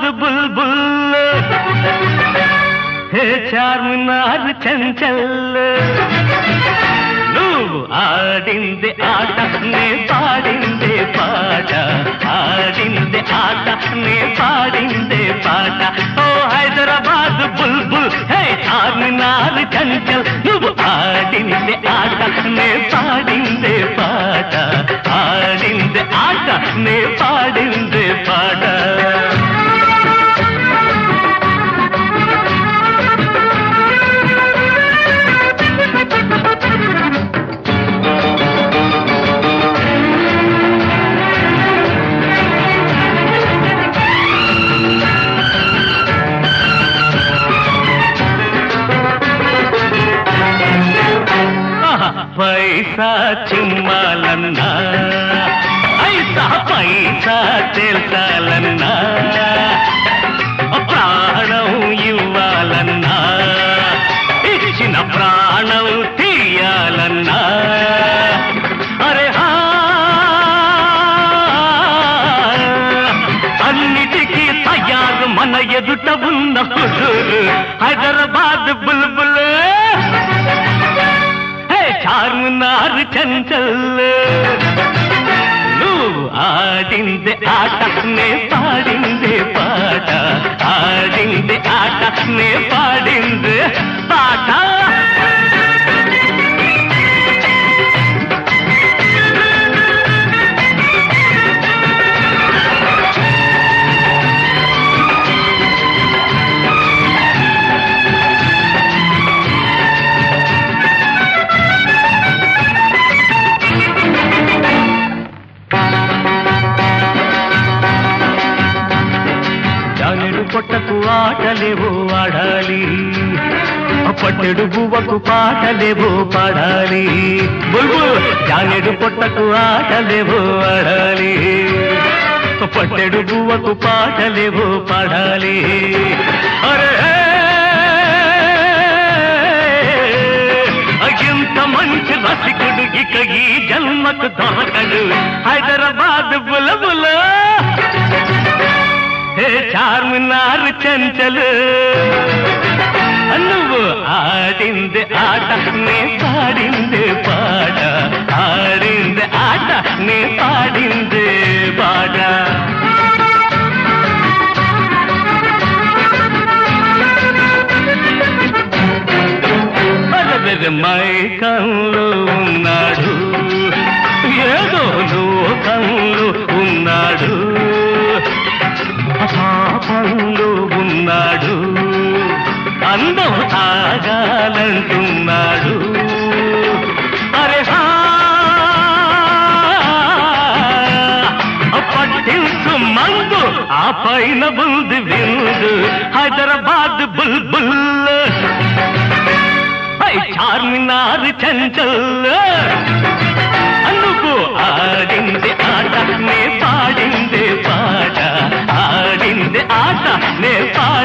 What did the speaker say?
bull బుల్ hey Charminar చంచల్ నువ్వు ఆడింది ఆట నే పాడిందే పాట ఆడింది ఆట నే పాడిందే పాట ఓ హైదరాబాద్ బుల్ బుల్ హే చార్మినార్ చంచల్ నువ్వు ఆడింది ఆట నే పాడిందే పాట ఆడింది ఆట నే పాడిందే పాట ఆహా, పైసా చిమ్మాలన్నా ఐసా పైసా తెలుసాలన్నా ప్రాణం ఇవ్వాలన్నా ఇచ్చిన ప్రాణం తీయాలన్నా అరే హా అన్నిటికీ తయారు మన ఎదుట ఉన్న హుజూరు హైదరాబాద్ బుల్బుల్ హే చార్మినార్ చంచల్ నువ్వు ఆడింది ఆట నే పాడింది పాట ఆడింది ఆట నే పాడింది పాట జానెడు పొట్టకు ఆటలేవో ఆడాలి పట్టెడు బువ్వకు పాటలేవో పాడాలి బుల్బుల్ జానెడు పొట్టకు ఆటలేవో ఆడాలి పట్టెడు బువ్వకు పాటలేవో పాడాలి అరే ఇంత మంచి రసికుడు ఇక ఈ జన్మకు దొరకడు హైదరాబాద్ బులబుల హే చార్మినార్ చంచలు నువ్వు ఆడింది ఆట నే పాడింది పాట ఆడింది ఆట నే పాడింది పాట అరవెర మైకంలో ఉన్నాడు ఏదో లోకంలో ఉన్నాడు పాపంలో ఉన్నాడు అందం తాగాలంటున్నాడు అరే హా పట్టించు మందు ఆ పైన బుంది విందు హైదరాబాద్ బుల్ బుల్ ఐ చార్మినార్ చంచల్ నువ్వు ఆడింది ఆట నే పాడింది పాట ఆడింది ఆట నే పాడింది